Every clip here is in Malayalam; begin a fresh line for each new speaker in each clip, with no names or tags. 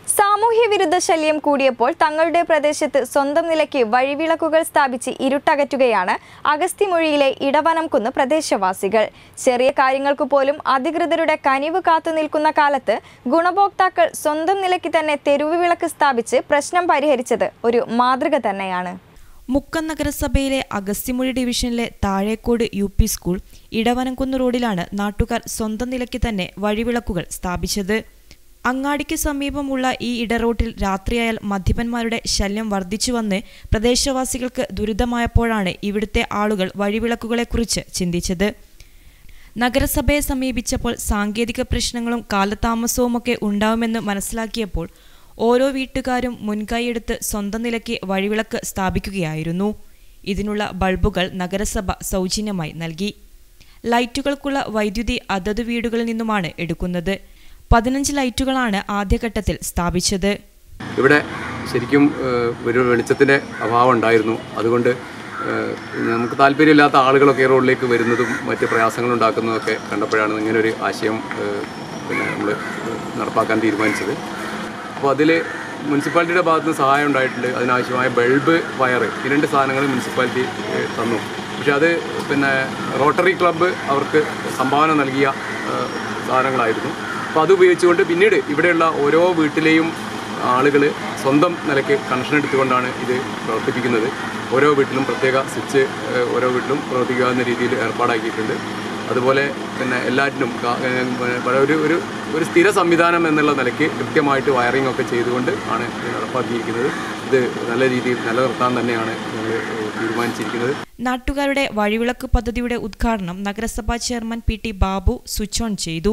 സാമൂഹ്യ വിരുദ്ധ ശല്യം കൂടിയപ്പോൾ തങ്ങളുടെ പ്രദേശത്ത് സ്വന്തം നിലയ്ക്ക് വഴിവിളക്കുകൾ സ്ഥാപിച്ച് ഇരുട്ടകറ്റുകയാണ് അഗസ്തിമൊഴിയിലെ ഇടവനംകുന്ന് പ്രദേശവാസികൾ ചെറിയ കാര്യങ്ങൾക്കു പോലും അധികൃതരുടെ കനിവ് കാത്തു നിൽക്കുന്ന കാലത്ത് ഗുണഭോക്താക്കൾ സ്വന്തം നിലയ്ക്ക് തന്നെ തെരുവ് വിളക്ക് സ്ഥാപിച്ച് പ്രശ്നം പരിഹരിച്ചത് ഒരു മാതൃക തന്നെയാണ്
മുക്കം നഗരസഭയിലെ അഗസ്തിമൊഴി ഡിവിഷനിലെ Thazhekode U P school Idavanamkunnu റോഡിലാണ് നാട്ടുകാർ സ്വന്തം നിലയ്ക്ക് തന്നെ വഴിവിളക്കുകൾ സ്ഥാപിച്ചത് അങ്ങാടിക്ക് സമീപമുള്ള ഈ ഇടറോട്ടിൽ രാത്രിയായാൽ മദ്യപന്മാരുടെ ശല്യം വർദ്ധിച്ചുവന്ന് പ്രദേശവാസികൾക്ക് ദുരിതമായപ്പോഴാണ് ഇവിടുത്തെ ആളുകൾ വഴിവിളക്കുകളെക്കുറിച്ച് ചിന്തിച്ചത് നഗരസഭയെ സമീപിച്ചപ്പോൾ സാങ്കേതിക പ്രശ്നങ്ങളും കാലതാമസവുമൊക്കെ ഉണ്ടാവുമെന്ന് മനസ്സിലാക്കിയപ്പോൾ ഓരോ വീട്ടുകാരും മുൻകൈയെടുത്ത് സ്വന്തം നിലയ്ക്ക് വഴിവിളക്ക് സ്ഥാപിക്കുകയായിരുന്നു ഇതിനുള്ള ബൾബുകൾ നഗരസഭ സൗജന്യമായി നൽകി ലൈറ്റുകൾക്കുള്ള വൈദ്യുതി അതത് വീടുകളിൽ നിന്നുമാണ് എടുക്കുന്നത് പതിനഞ്ച് ലൈറ്റുകളാണ് ആദ്യഘട്ടത്തിൽ സ്ഥാപിച്ചത്
ഇവിടെ ശരിക്കും ഏഹ്, ഒരു വെളിച്ചത്തിൻ്റെ അഭാവം ഉണ്ടായിരുന്നു അതുകൊണ്ട് ഏഹ്, നമുക്ക് താല്പര്യമില്ലാത്ത ആളുകളൊക്കെ ഈ റോഡിലേക്ക് വരുന്നതും മറ്റ് പ്രയാസങ്ങൾ ഉണ്ടാക്കുന്നതൊക്കെ കണ്ടപ്പോഴാണ് ഇങ്ങനെ ഒരു ആശയം ഏഹ്, പിന്നെ നമ്മൾ നടപ്പാക്കാൻ തീരുമാനിച്ചത് അപ്പോൾ അതിൽ മുനിസിപ്പാലിറ്റിയുടെ ഭാഗത്ത് നിന്ന് സഹായം ഉണ്ടായിട്ടുണ്ട് അതിനാവശ്യമായ ബൾബ് വയർ ഈ രണ്ട് സാധനങ്ങൾ മുനിസിപ്പാലിറ്റി ഏഹ്, തന്നു പക്ഷെ അത് പിന്നെ റോട്ടറി ക്ലബ്ബ് അവർക്ക് സംഭാവന നൽകിയ ഏഹ്, സാധനങ്ങളായിരുന്നു അപ്പോൾ അത് ഉപയോഗിച്ചുകൊണ്ട് പിന്നീട് ഇവിടെയുള്ള ഓരോ വീട്ടിലെയും ആളുകൾ സ്വന്തം നിലയ്ക്ക് കണക്ഷൻ എടുത്തുകൊണ്ടാണ് ഇത് പ്രവർത്തിപ്പിക്കുന്നത് ഓരോ വീട്ടിലും പ്രത്യേക സ്വിച്ച് ഏഹ്, ഓരോ വീട്ടിലും പ്രവർത്തിക്കാവുന്ന രീതിയിൽ ഏർപ്പാടാക്കിയിട്ടുണ്ട് അതുപോലെ പിന്നെ എല്ലാറ്റിനും കാ- ഏഹ്, പിന്നെ ഒരു ഒരു ഒരു സ്ഥിര സംവിധാനം എന്നുള്ള നിലയ്ക്ക് കൃത്യമായിട്ട് വയറിംഗ് ഒക്കെ ചെയ്തുകൊണ്ട് ആണ് ഇത് നടപ്പാക്കിയിരിക്കുന്നത് ഇത് നല്ല രീതിയിൽ നിലനിർത്താൻ തന്നെയാണ് ഞങ്ങൾ ഏഹ്, തീരുമാനിച്ചിരിക്കുന്നത്
നാട്ടുകാരുടെ വഴിവിളക്ക് പദ്ധതിയുടെ ഉദ്ഘാടനം നഗരസഭാ chairman P T Babu switch on ചെയ്തു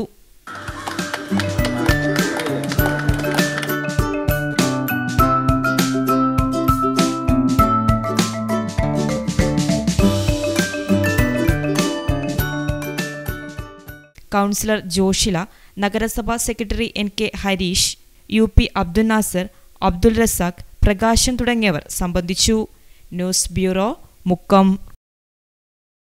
കൗൺസിലർ ജോഷില നഗരസഭാ secretary N K Harish U P Abdul Nasar Abdul Razak Prakashan തുടങ്ങിയവർ സംബന്ധിച്ചു ന്യൂസ് ബ്യൂറോ മുക്കം